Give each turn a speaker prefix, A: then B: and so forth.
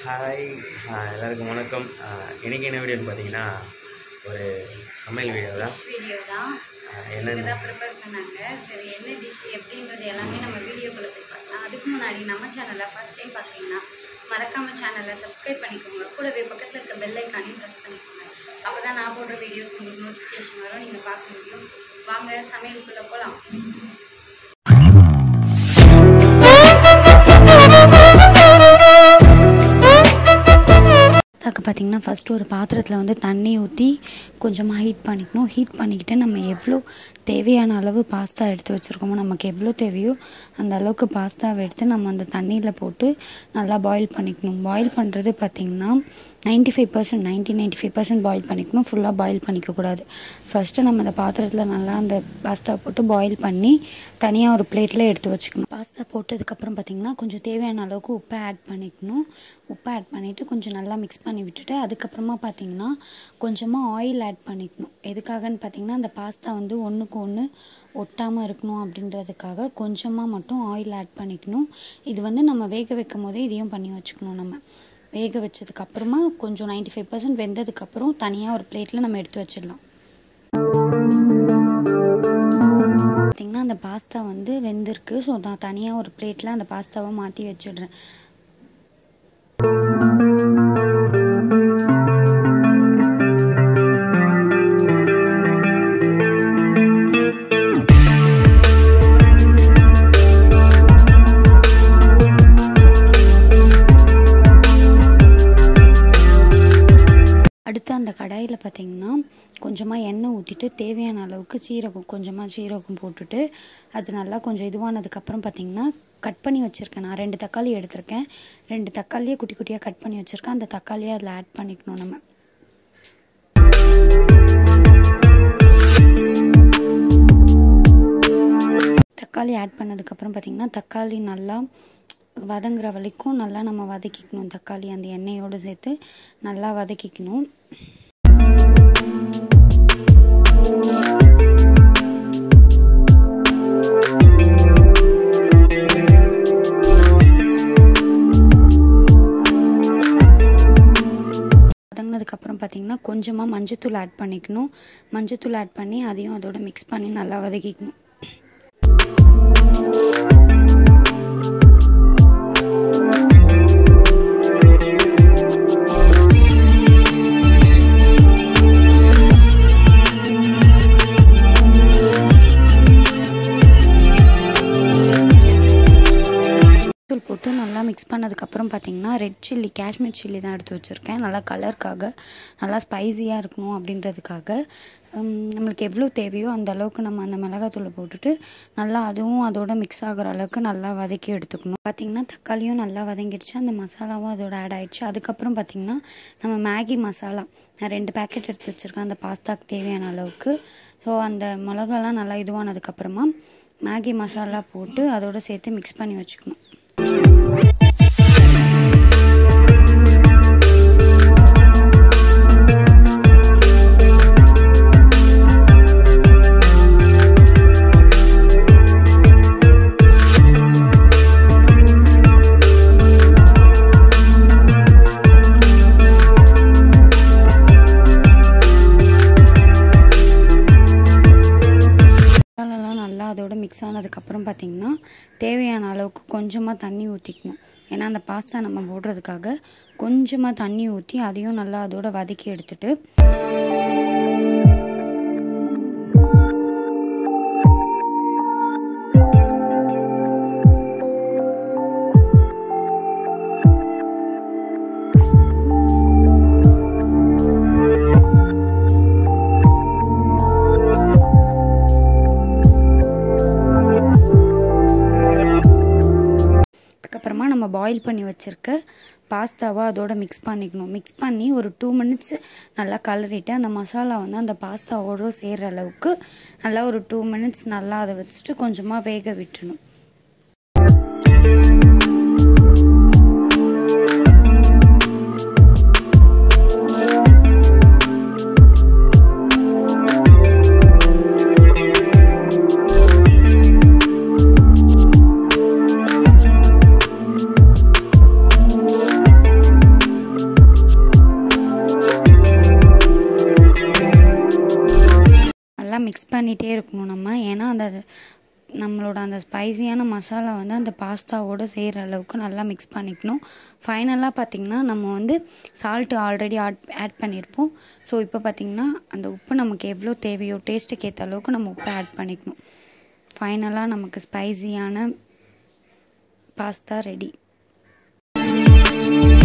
A: hi எல்லாருக்கும் வணக்கம் இன்றைக்கி என்ன வீடியோன்னு பார்த்தீங்கன்னா ஒரு சமையல் வீடியோ தான்
B: வீடியோ தான்
A: என்னென்ன
B: தான் ப்ரிப்பேர் பண்ணாங்க சரி என்ன டிஷ் எப்படின்றது எல்லாமே நம்ம வீடியோக்குள்ள போய் பார்க்கலாம் அதுக்கு முன்னாடி நம்ம சேனலை ஃபர்ஸ்ட் டைம் பார்த்தீங்கன்னா மறக்காம சேனலை சப்ஸ்கிரைப் பண்ணிக்கோங்க கூடவே பக்கத்தில் இருக்க பெல் ஐக்கானையும் ப்ரெஸ் பண்ணிக்கோங்க அப்போ தான் நான் போடுற வீடியோஸ் உங்களுக்கு நோட்டிஃபிகேஷன் வரும் நீங்கள் பார்க்க முடியும் வாங்க சமையலுக்குள்ளே போகலாம்
C: பாஸ்தாக்கு பார்த்திங்கன்னா ஃபஸ்ட்டு ஒரு பாத்திரத்தில் வந்து தண்ணி ஊற்றி கொஞ்சமாக ஹீட் பண்ணிக்கணும் ஹீட் பண்ணிக்கிட்டு நம்ம எவ்வளோ தேவையான அளவு பாஸ்தா எடுத்து வச்சுருக்கோமோ நமக்கு எவ்வளோ தேவையோ அந்த அளவுக்கு பாஸ்தாவை எடுத்து நம்ம அந்த தண்ணியில் போட்டு நல்லா பாயில் பண்ணிக்கணும் பாயில் பண்ணுறது பார்த்திங்கன்னா ninety five percent ninety ninety five percent boil பண்ணிக்கணும் ஃபுல்லாக பாயில் பண்ணிக்கக்கூடாது ஃபஸ்ட்டு நம்ம அந்த பாத்திரத்தில் நல்லா அந்த பாஸ்தா போட்டு பாயில் பண்ணி தனியாக ஒரு பிளேட்டில் எடுத்து வச்சுக்கணும் பாஸ்தா போட்டதுக்கப்புறம் பார்த்திங்கன்னா கொஞ்சம் தேவையான அளவுக்கு உப்பை ஆட் பண்ணிக்கணும் உப்பை ஆட் பண்ணிவிட்டு கொஞ்சம் நல்லா மிக்ஸ் பண்ணி விட்டுட்டு அதுக்கப்புறமா பார்த்திங்கன்னா கொஞ்சமாக ஆயில் ஆட் பண்ணிக்கணும் எதுக்காகன்னு பார்த்திங்கன்னா அந்த பாஸ்தா வந்து ஒன்றுக்கு ஒன்று ஒட்டாமல் இருக்கணும் அப்படின்றதுக்காக கொஞ்சமாக மட்டும் ஆயில் ஆட் பண்ணிக்கணும் இது வந்து நம்ம வேக வைக்கும் போதே இதையும் பண்ணி வச்சுக்கணும் நம்ம வேக வச்சதுக்கப்புறமா கொஞ்சம் நைன்ட்டி ஃபைவ் பர்சன்ட் வெந்ததுக்கப்புறம் தனியாக ஒரு பிளேட்டில் நம்ம எடுத்து வச்சிடலாம் பார்த்திங்கன்னா அந்த பாஸ்தா வந்து வெந்திருக்கு ஸோ நான் தனியாக ஒரு பிளேட்டில் அந்த பாஸ்தாவை மாற்றி வச்சிடுறேன் அடுத்து அந்த கடாயில் பார்த்திங்கன்னா கொஞ்சமாக எண்ணெய் ஊற்றிட்டு தேவையான அளவுக்கு சீரகம் கொஞ்சமாக சீரகம் போட்டுட்டு அது நல்லா கொஞ்சம் இதுவானதுக்கப்புறம் பார்த்திங்கன்னா கட் பண்ணி வச்சுருக்கேன் நான் ரெண்டு தக்காளி எடுத்திருக்கேன் ரெண்டு தக்காளியே குட்டி குட்டியாக கட் பண்ணி வச்சுருக்கேன் அந்த தக்காளியை அதில் ஆட் பண்ணிக்கணும் நம்ம தக்காளி ஆட் பண்ணதுக்கப்புறம் பார்த்திங்கன்னா தக்காளி நல்லா வதங்குற வரைக்கும் நல்லா நம்ம வதக்கிக்கணும் தக்காளி அந்த எண்ணெயோடு சேர்த்து நல்லா வதக்கிக்கணும் வதங்கினதுக்கப்புறம் பார்த்திங்கன்னா கொஞ்சமாக மஞ்சத்தூள் ஆட் பண்ணிக்கணும் மஞ்சத்தூள் ஆட் பண்ணி அதையும் அதோட மிக்ஸ் பண்ணி நல்லா வதக்கிக்கணும் தூள் போட்டு நல்லா மிக்ஸ் பண்ணதுக்கப்புறம் பார்த்தீங்கன்னா ரெட் சில்லி காஷ்மீர் சில்லி தான் எடுத்து வச்சுருக்கேன் நல்லா கலருக்காக நல்லா ஸ்பைஸியாக இருக்கணும் அப்படின்றதுக்காக ஹம், நம்மளுக்கு எவ்வளோ தேவையோ அந்த அளவுக்கு நம்ம அந்த மிளகாத்தூளை போட்டுட்டு நல்லா அதுவும் அதோட மிக்ஸ் ஆகுற அளவுக்கு நல்லா வதக்கி எடுத்துக்கணும் பார்த்திங்கன்னா தக்காளியும் நல்லா வதங்கிடுச்சு அந்த மசாலாவும் அதோட ஆட் ஆயிடுச்சு அதுக்கப்புறம் பார்த்திங்கன்னா நம்ம மேகி மசாலா நான் ரெண்டு பேக்கெட் எடுத்து வச்சுருக்கேன் அந்த பாஸ்தாக்கு தேவையான அளவுக்கு ஸோ அந்த மிளகாலாம் நல்லா இதுவானதுக்கப்புறமா மேகி மசாலா போட்டு அதோட சேர்த்து மிக்ஸ் பண்ணி வச்சுக்கணும் மசாலாலாம் நல்லா அதோட மிக்ஸ் ஆனதுக்கப்புறம் பார்த்திங்கன்னா தேவையான அளவுக்கு கொஞ்சமாக தண்ணி ஊற்றிக்கணும் ஏன்னா அந்த பாஸ்தா நம்ம போடுறதுக்காக கொஞ்சமாக தண்ணி ஊற்றி அதையும் நல்லா அதோட வதக்கி எடுத்துட்டு அதுக்கப்புறமா நம்ம பாயில் பண்ணி வச்சுருக்க பாஸ்தாவை அதோட மிக்ஸ் பண்ணிக்கணும் மிக்ஸ் பண்ணி ஒரு டூ மினிட்ஸ் நல்லா கலரிட்டு அந்த மசாலா வந்து அந்த பாஸ்தாவோட சேர்கிற அளவுக்கு நல்லா ஒரு டூ மினிட்ஸ் நல்லா அதை வச்சுட்டு கொஞ்சமாக வேக விட்டுணும் மிக்ஸ் பண்ணிகிட்டே இருக்கணும் நம்ம ஏன்னா அந்த நம்மளோட அந்த ஸ்பைசியான மசாலா வந்து அந்த பாஸ்தாவோடு செய்கிற அளவுக்கு நல்லா மிக்ஸ் பண்ணிக்கணும் ஃபைனலாக பார்த்திங்கன்னா நம்ம வந்து சால்ட்டு ஆல்ரெடி ஆட் ஆட் பண்ணியிருப்போம் ஸோ இப்போ பார்த்திங்கன்னா அந்த உப்பு நமக்கு எவ்வளோ தேவையோ டேஸ்ட்டுக்கு ஏற்ற அளவுக்கு நம்ம உப்பு ஆட் பண்ணிக்கணும் ஃபைனலாக நமக்கு ஸ்பைசியான பாஸ்தா ரெடி